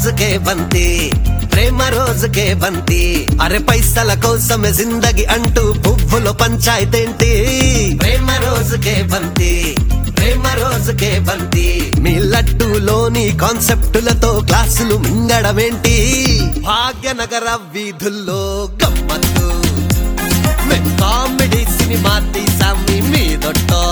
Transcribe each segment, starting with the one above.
రోజుకే బంతి ప్రేమ రోజుకే బంతి అరే పైసల కోసమే జిందగి అంటూ పువ్వులో పంచాయతేంటి ప్రేమ రోజుకే బంతి ప్రేమ రోజుకే బంతి మీ లడ్డూలోని కాన్సెప్టులతో క్లాసులు మింగడమేంటి భాగ్యనగర వీధుల్లో గమ్మత్తు మేం కామెడీ సినిమా తీసాం మీ మీదొట్టో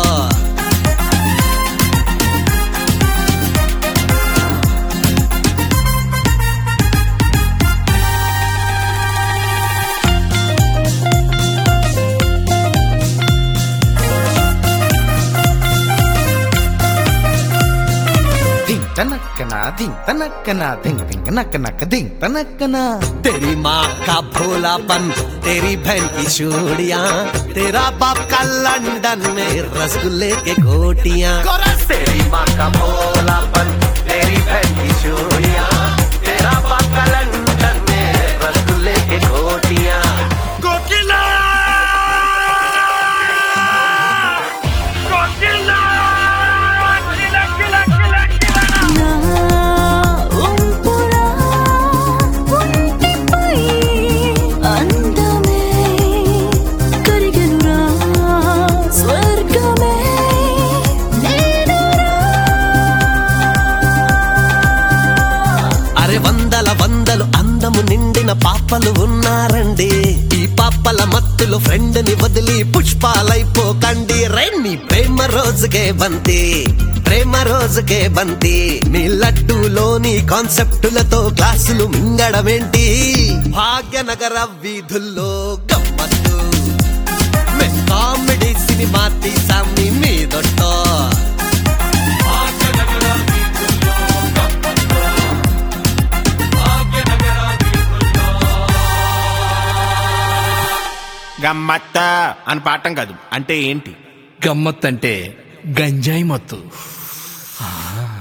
దింగ్ తనక్కన దింగ్ తనక్కన దింగ్ దింగ్ నక్క నక్క దింగ్ తనక్కన तेरी माँ का भोलापन तेरी बहन की चूड़ियाँ तेरा बाप का लंदन में रसगुल्ले के गोटियाँ तेरी माँ का भोलापन तेरी बहन की चूड़ियाँ तेरा बाप का लंदन में रसगुल्ले के गोटियाँ కోకిలా కోకిలా కిల కిల కిల కిల నా ఉంపురా ఉంటిపై అందమే కరిగెనురా స్వర్గమే నేనురా అరే వందల వందలు అందము నిండిన పాపలు ఉన్నారండి ఈ పాపల మత్తులు ఫ్రెండ్ ని వదిలి పుష్పాలైపోకండి రండి ప్రేమ రోజుకే బంతి ప్రేమ రోజుకే బంతి మీ లడ్డూలోని కాన్సెప్టులతో క్లాసులు మింగడమేంటి భాగ్యనగర వీధుల్లో గమ్మత్తు మేం కామెడీ సినిమా తీసాం మీ మీదొట్టో గమ్మత్త అని పాఠం కాదు అంటే ఏంటి గమ్మత్ అంటే గంజాయి మత్తు